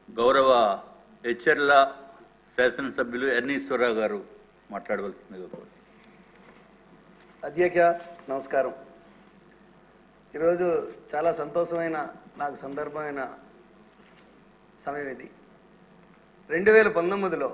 గౌరవ హెచ్ఎర్ల శాసనసభ్యులు ఎర్నీశ్వరరావు గారు మాట్లాడవలసిందిగా కోరుతున్నాను. అధ్యక్ష నమస్కారం ఈరోజు చాలా సంతోషమైన నాకు సందర్భమైన సమయం ఇది రెండు వేల పంతొమ్మిదిలో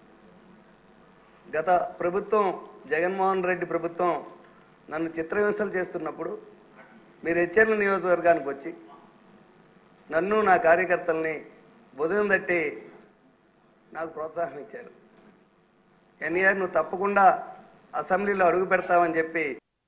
గత ప్రభుత్వం జగన్మోహన్ రెడ్డి ప్రభుత్వం నన్ను చిత్రహింసలు చేస్తున్నప్పుడు మీరు హెచ్చర్ల నియోజకవర్గానికి వచ్చి నన్ను నా కార్యకర్తల్ని భుజం తట్టి నాకు ప్రోత్సాహం ఇచ్చారు ఎన్ఈఆర్ నువ్వు తప్పకుండా అసెంబ్లీలో అడుగు పెడతావని చెప్పి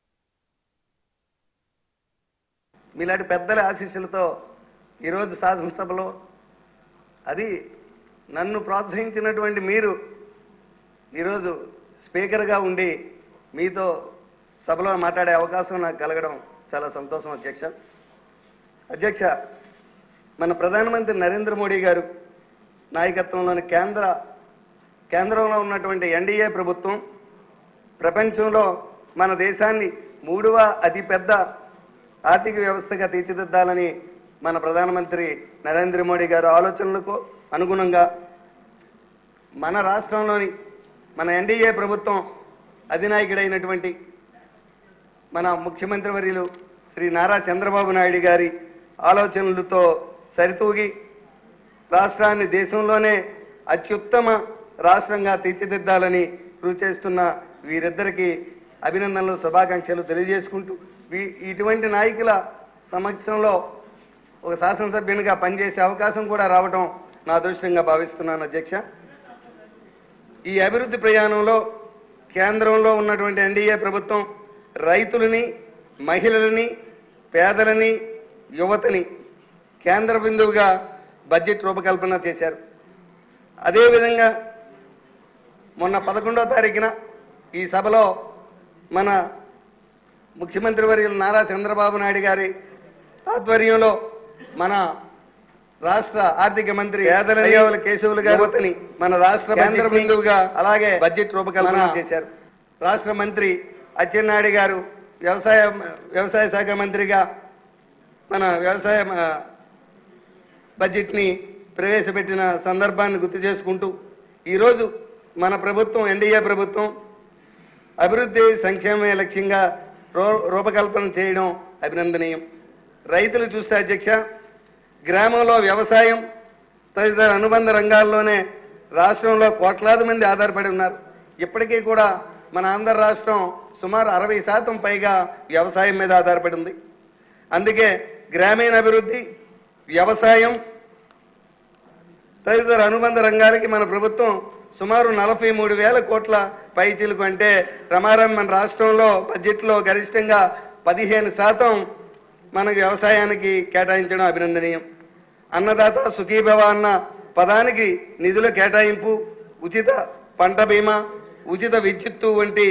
మీలాంటి పెద్దల ఆశీస్సులతో ఈరోజు శాసనసభలో అది నన్ను ప్రోత్సహించినటువంటి మీరు ఈరోజు స్పీకర్గా ఉండి మీతో సభలో మాట్లాడే అవకాశం నాకు కలగడం చాలా సంతోషం అధ్యక్ష అధ్యక్ష మన ప్రధానమంత్రి నరేంద్ర మోడీ గారు నాయకత్వంలోని కేంద్ర కేంద్రంలో ఉన్నటువంటి ఎన్డీఏ ప్రభుత్వం ప్రపంచంలో మన దేశాన్ని మూడవ అతిపెద్ద ఆర్థిక వ్యవస్థగా తీర్చిదిద్దాలని మన ప్రధానమంత్రి నరేంద్ర మోడీ గారి ఆలోచనలకు అనుగుణంగా మన రాష్ట్రంలోని మన ఎన్డీఏ ప్రభుత్వం అధినాయకుడైనటువంటి మన ముఖ్యమంత్రి వర్యులు శ్రీ నారా చంద్రబాబు నాయుడు గారి ఆలోచనలతో సరితూగి రాష్ట్రాన్ని దేశంలోనే అత్యుత్తమ రాష్ట్రంగా తీర్చిదిద్దాలని కృషి చేస్తున్న వీరిద్దరికి అభినందనలు శుభాకాంక్షలు తెలియజేసుకుంటూ వీ- ఇటువంటి నాయకుల సమక్షంలో ఒక శాసనసభ్యునిగా పనిచేసే అవకాశం కూడా రావడం నా అదృష్టంగా భావిస్తున్నాను అధ్యక్ష ఈ అభివృద్ధి ప్రయాణంలో కేంద్రంలో ఉన్నటువంటి ఎన్డీఏ ప్రభుత్వం రైతులని మహిళలని పేదలని యువతని కేంద్ర బిందువుగా బడ్జెట్ రూపకల్పన చేశారు అదేవిధంగా మొన్న పదకొండవ తారీఖున ఈ సభలో మన ముఖ్యమంత్రి వర్యులు నారా చంద్రబాబు నాయుడు గారి ఆధ్వర్యంలో మన రాష్ట్ర ఆర్థిక మంత్రి పేదల కేశవులు గారు అతని మన రాష్ట్ర కేంద్ర బిందువుగా అలాగే బడ్జెట్ రూపకల్పన చేశారు రాష్ట్ర మంత్రి అచ్చెన్నాయుడు గారు వ్యవసాయ వ్యవసాయ శాఖ మంత్రిగా మన వ్యవసాయ ఆ, బడ్జెట్ని ప్రవేశపెట్టిన సందర్భాన్ని గుర్తు చేసుకుంటూ ఈరోజు మన ప్రభుత్వం ఎన్డీఏ ప్రభుత్వం అభివృద్ధి సంక్షేమమే లక్ష్యంగా రూ రూపకల్పన చేయడం అభినందనీయం రైతులు చూస్తే అధ్యక్ష గ్రామంలో వ్యవసాయం తదితర అనుబంధ రంగాల్లోనే రాష్ట్రంలో కోట్లాది మంది ఆధారపడి ఉన్నారు ఇప్పటికీ కూడా మన ఆంధ్ర రాష్ట్రం సుమారు అరవై శాతం పైగా వ్యవసాయం మీద ఆధారపడి ఉంది అందుకే గ్రామీణ అభివృద్ధి వ్యవసాయం తదితర అనుబంధ రంగాలకి మన ప్రభుత్వం సుమారు నలభై మూడు వేల కోట్ల పైచీలకు అంటే ప్రమారం మన రాష్ట్రంలో బడ్జెట్లో గరిష్టంగా పదిహేను శాతం మనకు వ్యవసాయానికి కేటాయించడం అభినందనీయం అన్నదాత సుఖీభవ అన్న పదానికి నిధుల కేటాయింపు ఉచిత పంట బీమా ఉచిత విద్యుత్తు వంటి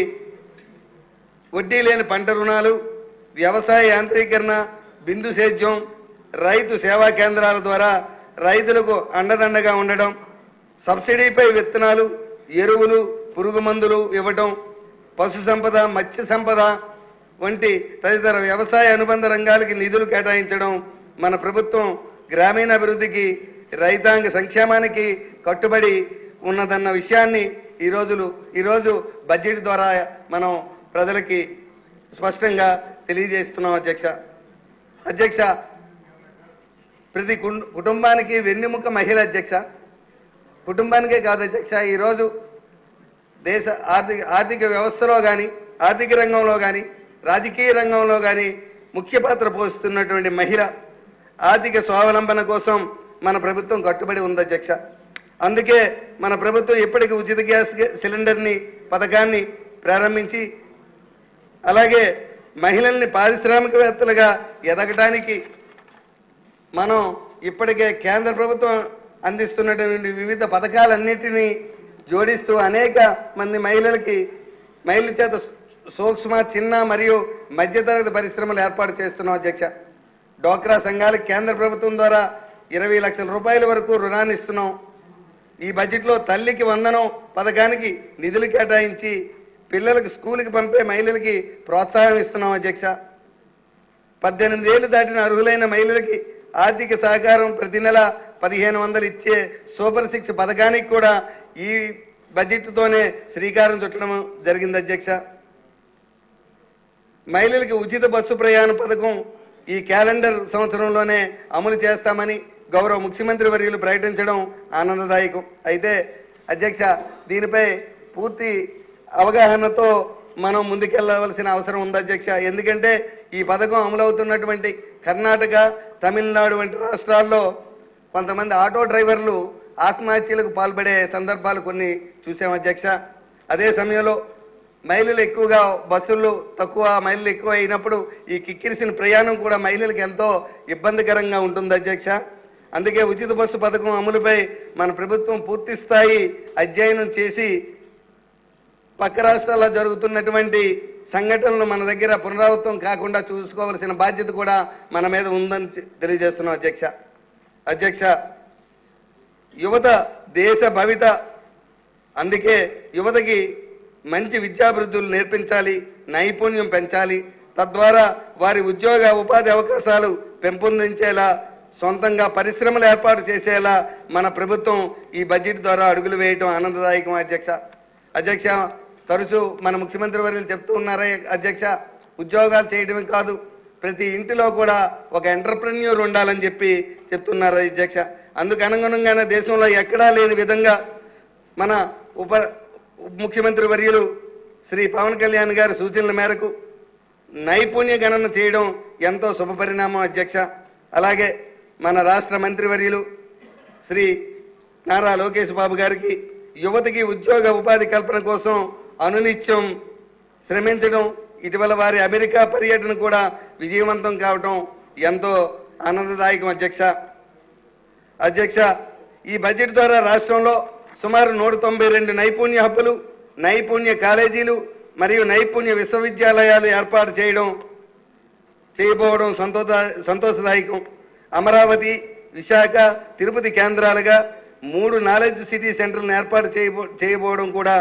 వడ్డీ లేని పంట రుణాలు వ్యవసాయ యాంత్రీకరణ బిందు సేద్యం రైతు సేవా కేంద్రాల ద్వారా రైతులకు అండదండగా ఉండడం సబ్సిడీపై విత్తనాలు ఎరువులు పురుగు మందులు ఇవ్వటం పశు సంపద మత్స్య సంపద వంటి తదితర వ్యవసాయ అనుబంధ రంగాలకి నిధులు కేటాయించడం మన ప్రభుత్వం గ్రామీణాభివృద్ధికి రైతాంగ సంక్షేమానికి కట్టుబడి ఉన్నదన్న విషయాన్ని ఈ రోజులు ఈరోజు బడ్జెట్ ద్వారా మనం ప్రజలకి స్పష్టంగా తెలియజేస్తున్నాం అధ్యక్ష అధ్యక్ష ప్రతి కుం- కుటుంబానికి వెన్నెముక మహిళ అధ్యక్ష కుటుంబానికే కాదు అధ్యక్ష ఈరోజు దేశ ఆర్థిక ఆర్థిక వ్యవస్థలో కానీ ఆర్థిక రంగంలో కానీ రాజకీయ రంగంలో కానీ ముఖ్య పాత్ర పోషిస్తున్నటువంటి మహిళ ఆర్థిక స్వావలంబన కోసం మన ప్రభుత్వం కట్టుబడి ఉంది అధ్యక్ష అందుకే మన ప్రభుత్వం ఇప్పటికీ ఉచిత గ్యాస్ సిలిండర్ని పథకాన్ని ప్రారంభించి అలాగే మహిళల్ని పారిశ్రామికవేత్తలుగా ఎదగటానికి మనం ఇప్పటికే కేంద్ర ప్రభుత్వం అందిస్తున్నటువంటి వివిధ పథకాలన్నిటినీ జోడిస్తూ అనేక మంది మహిళలకి మహిళల చేత సూక్ష్మ చిన్న మరియు మధ్యతరగతి పరిశ్రమలు ఏర్పాటు చేస్తున్నాం అధ్యక్ష డోక్రా సంఘాలకు కేంద్ర ప్రభుత్వం ద్వారా ఇరవై లక్షల రూపాయల వరకు రుణాన్ని ఇస్తున్నాం ఈ బడ్జెట్లో తల్లికి వందనం పథకానికి నిధులు కేటాయించి పిల్లలకు స్కూల్కి పంపే మహిళలకి ప్రోత్సాహం ఇస్తున్నాం అధ్యక్ష పద్దెనిమిది ఏళ్ళు దాటిన అర్హులైన మహిళలకి ఆర్థిక సహకారం ప్రతి నెల పదిహేను వందలు ఇచ్చే సూపర్ సిక్స్ పథకానికి కూడా ఈ బడ్జెట్తోనే శ్రీకారం చుట్టడం జరిగింది అధ్యక్ష మహిళలకు ఉచిత బస్సు ప్రయాణ పథకం ఈ క్యాలెండర్ సంవత్సరంలోనే అమలు చేస్తామని గౌరవ ముఖ్యమంత్రి వర్యులు ప్రకటించడం ఆనందదాయకం అయితే అధ్యక్ష దీనిపై పూర్తి అవగాహనతో మనం ముందుకెళ్లవలసిన అవసరం ఉంది అధ్యక్ష ఎందుకంటే ఈ పథకం అమలవుతున్నటువంటి కర్ణాటక తమిళనాడు వంటి రాష్ట్రాల్లో కొంతమంది ఆటో డ్రైవర్లు ఆత్మహత్యలకు పాల్పడే సందర్భాలు కొన్ని చూసాం అధ్యక్ష అదే సమయంలో మహిళలు ఎక్కువగా బస్సులు తక్కువ మహిళలు ఎక్కువ అయినప్పుడు ఈ కిక్కిరిసిన ప్రయాణం కూడా మహిళలకు ఎంతో ఇబ్బందికరంగా ఉంటుంది అధ్యక్ష అందుకే ఉచిత బస్సు పథకం అమలుపై మన ప్రభుత్వం పూర్తి స్థాయి అధ్యయనం చేసి పక్క రాష్ట్రాల్లో జరుగుతున్నటువంటి సంఘటనలు మన దగ్గర పునరావృతం కాకుండా చూసుకోవాల్సిన బాధ్యత కూడా మన మీద ఉందని చె- తెలియజేస్తున్నాం అధ్యక్ష అధ్యక్ష యువత దేశ భవిత అందుకే యువతకి మంచి విద్యాభివృద్ధులు నేర్పించాలి నైపుణ్యం పెంచాలి తద్వారా వారి ఉద్యోగ ఉపాధి అవకాశాలు పెంపొందించేలా సొంతంగా పరిశ్రమలు ఏర్పాటు చేసేలా మన ప్రభుత్వం ఈ బడ్జెట్ ద్వారా అడుగులు వేయటం ఆనందదాయకం అధ్యక్ష అధ్యక్ష తరచూ మన ముఖ్యమంత్రి వర్యులు చెప్తూ ఉన్నారే అధ్యక్ష ఉద్యోగాలు చేయడమే కాదు ప్రతి ఇంటిలో కూడా ఒక ఎంటర్ప్రెన్యూర్ ఉండాలని చెప్పి చెప్తున్నారు అధ్యక్ష అందుకు అనుగుణంగానే దేశంలో ఎక్కడా లేని విధంగా మన ఉప ముఖ్యమంత్రి వర్యులు శ్రీ పవన్ కళ్యాణ్ గారి సూచనల మేరకు నైపుణ్య గణన చేయడం ఎంతో శుభపరిణామం అధ్యక్ష అలాగే మన రాష్ట్ర మంత్రివర్యులు శ్రీ నారా లోకేష్ బాబు గారికి యువతకి ఉద్యోగ ఉపాధి కల్పన కోసం అనునిత్యం శ్రమించడం ఇటీవల వారి అమెరికా పర్యటన కూడా విజయవంతం కావటం ఎంతో ఆనందదాయకం అధ్యక్ష అధ్యక్ష ఈ బడ్జెట్ ద్వారా రాష్ట్రంలో సుమారు నూట తొంభై రెండు నైపుణ్య హబ్బులు నైపుణ్య కాలేజీలు మరియు నైపుణ్య విశ్వవిద్యాలయాలు ఏర్పాటు చేయడం చేయబోవడం సంతోష సంతోషదాయకం అమరావతి విశాఖ తిరుపతి కేంద్రాలుగా మూడు నాలెడ్జ్ సిటీ సెంటర్లను ఏర్పాటు చేయబో చేయబోవడం కూడా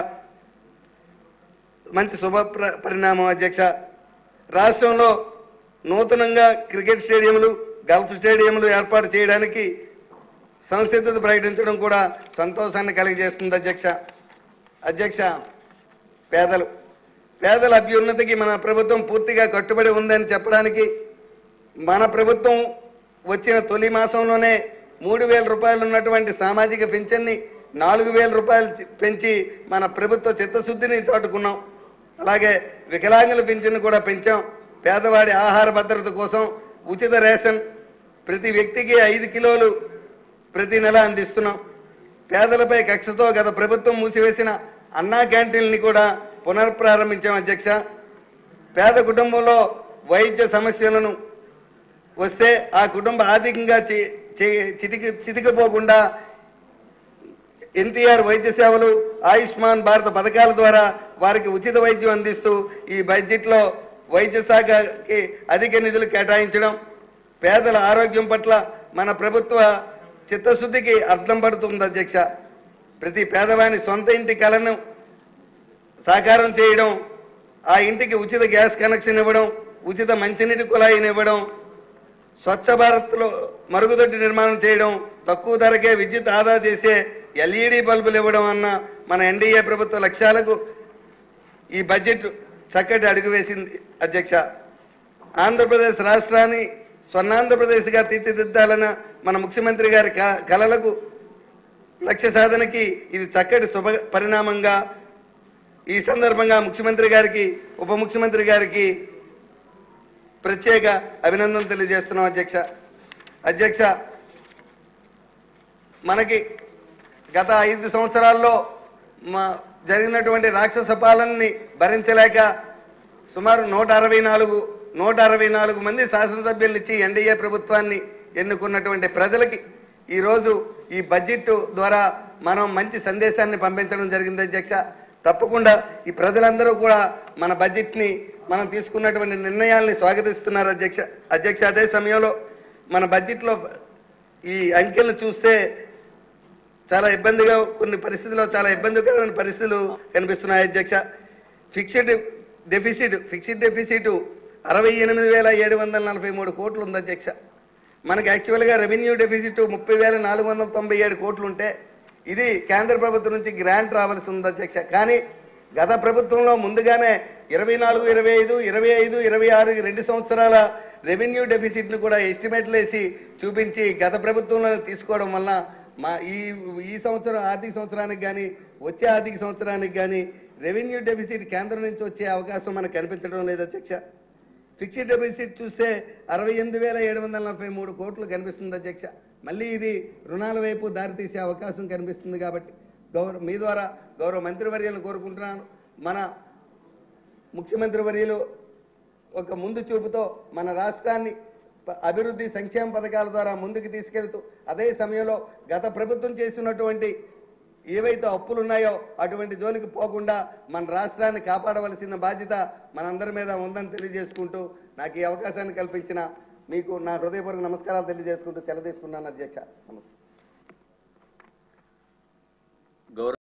మంచి శుభ ప్ర- పరిణామం అధ్యక్ష రాష్ట్రంలో నూతనంగా క్రికెట్ స్టేడియంలు గల్ఫ్ స్టేడియంలు ఏర్పాటు చేయడానికి సంసిద్ధత ప్రకటించడం కూడా సంతోషాన్ని కలిగజేస్తుంది అధ్యక్ష అధ్యక్ష పేదలు పేదల అభ్యున్నతికి మన ప్రభుత్వం పూర్తిగా కట్టుబడి ఉందని చెప్పడానికి మన ప్రభుత్వం వచ్చిన తొలి మాసంలోనే మూడు వేల రూపాయలు ఉన్నటువంటి సామాజిక పింఛన్ని నాలుగు వేల రూపాయలు చి- పెంచి మన ప్రభుత్వ చిత్తశుద్ధిని చాటుకున్నాం అలాగే వికలాంగుల పింఛన్ కూడా పెంచాం పేదవాడి ఆహార భద్రత కోసం ఉచిత రేషన్ ప్రతి వ్యక్తికి ఐదు కిలోలు ప్రతి నెల అందిస్తున్నాం పేదలపై కక్షతో గత ప్రభుత్వం మూసివేసిన అన్నా క్యాంటీన్లని కూడా పునఃప్రారంభించాం అధ్యక్ష పేద కుటుంబంలో వైద్య సమస్యలను వస్తే ఆ కుటుంబ ఆర్థికంగా చి- చి- చితికి చితికిపోకుండా ఎన్టీఆర్ వైద్య సేవలు ఆయుష్మాన్ భారత్ పథకాల ద్వారా వారికి ఉచిత వైద్యం అందిస్తూ ఈ బడ్జెట్లో వైద్య శాఖకి అధిక నిధులు కేటాయించడం పేదల ఆరోగ్యం పట్ల మన ప్రభుత్వ చిత్తశుద్ధికి అర్థం పడుతుంది అధ్యక్ష ప్రతి పేదవాని సొంత ఇంటి కలను సాకారం చేయడం ఆ ఇంటికి ఉచిత గ్యాస్ కనెక్షన్ ఇవ్వడం ఉచిత మంచినీటి కుళాయిని ఇవ్వడం స్వచ్ఛ భారత్లో మరుగుదొడ్డి నిర్మాణం చేయడం తక్కువ ధరకే విద్యుత్ ఆదా చేసే ఎల్ఈడి బల్బులు ఇవ్వడం అన్న మన ఎన్డీఏ ప్రభుత్వ లక్ష్యాలకు ఈ బడ్జెట్ చక్కటి అడుగు వేసింది అధ్యక్ష ఆంధ్రప్రదేశ్ రాష్ట్రాన్ని స్వర్ణాంధ్రప్రదేశ్గా తీర్చిదిద్దాలన్న మన ముఖ్యమంత్రి గారి క- కలలకు లక్ష్య సాధనకి ఇది చక్కటి శుభ పరిణామంగా ఈ సందర్భంగా ముఖ్యమంత్రి గారికి ఉప ముఖ్యమంత్రి గారికి ప్రత్యేక అభినందనలు తెలియజేస్తున్నాం అధ్యక్ష అధ్యక్ష మనకి గత ఐదు సంవత్సరాల్లో మా జరిగినటువంటి రాక్షస పాలనని భరించలేక సుమారు నూట అరవై నాలుగు నూట అరవై నాలుగు మంది శాసనసభ్యులు ఇచ్చి ఎన్డీఏ ప్రభుత్వాన్ని ఎన్నుకున్నటువంటి ప్రజలకి ఈరోజు ఈ బడ్జెట్ ద్వారా మనం మంచి సందేశాన్ని పంపించడం జరిగింది అధ్యక్ష తప్పకుండా ఈ ప్రజలందరూ కూడా మన బడ్జెట్ని మనం తీసుకున్నటువంటి నిర్ణయాల్ని స్వాగతిస్తున్నారు అధ్యక్ష అధ్యక్ష అదే సమయంలో మన బడ్జెట్లో ఈ అంకెలను చూస్తే చాలా ఇబ్బందిగా కొన్ని పరిస్థితుల్లో చాలా ఇబ్బందికరమైన పరిస్థితులు కనిపిస్తున్నాయి అధ్యక్ష ఫిక్స్డ్ డెఫిసిట్ ఫిక్స్డ్ డెఫిసిట్ అరవై ఎనిమిది వేల ఏడు వందల నలభై మూడు కోట్లు ఉంది అధ్యక్ష మనకి యాక్చువల్గా రెవెన్యూ డెఫిసిట్ ముప్పై వేల నాలుగు వందల తొంభై ఏడు కోట్లు ఉంటే ఇది కేంద్ర ప్రభుత్వం నుంచి గ్రాంట్ రావాల్సి ఉంది అధ్యక్ష కానీ గత ప్రభుత్వంలో ముందుగానే ఇరవై నాలుగు ఇరవై ఐదు ఇరవై ఐదు ఇరవై ఆరు ఈ రెండు సంవత్సరాల రెవెన్యూ డెఫిసిట్ను కూడా ఎస్టిమేట్లు వేసి చూపించి గత ప్రభుత్వంలో తీసుకోవడం వలన మా ఈ ఈ సంవత్సరం ఆర్థిక సంవత్సరానికి కానీ వచ్చే ఆర్థిక సంవత్సరానికి కానీ రెవెన్యూ డెఫిసిట్ కేంద్రం నుంచి వచ్చే అవకాశం మనకు కనిపించడం లేదు అధ్యక్ష ఫిక్స్డ్ డెపిసిట్ చూస్తే అరవై ఎనిమిది వేల ఏడు వందల నలభై మూడు కోట్లు కనిపిస్తుంది అధ్యక్ష మళ్ళీ ఇది రుణాల వైపు దారితీసే అవకాశం కనిపిస్తుంది కాబట్టి గౌరవ మీ ద్వారా గౌరవ మంత్రివర్యులను కోరుకుంటున్నాను మన ముఖ్యమంత్రి వర్యులు ఒక ముందు చూపుతో మన రాష్ట్రాన్ని ప- అభివృద్ధి సంక్షేమ పథకాల ద్వారా ముందుకు తీసుకెళ్తూ అదే సమయంలో గత ప్రభుత్వం చేసినటువంటి ఏవైతే అప్పులు ఉన్నాయో అటువంటి జోలికి పోకుండా మన రాష్ట్రాన్ని కాపాడవలసిన బాధ్యత మనందరి మీద ఉందని తెలియజేసుకుంటూ నాకు ఈ అవకాశాన్ని కల్పించిన మీకు నా హృదయపూర్వక నమస్కారాలు తెలియజేసుకుంటూ సెలవు తీసుకున్నాను అధ్యక్ష నమస్తే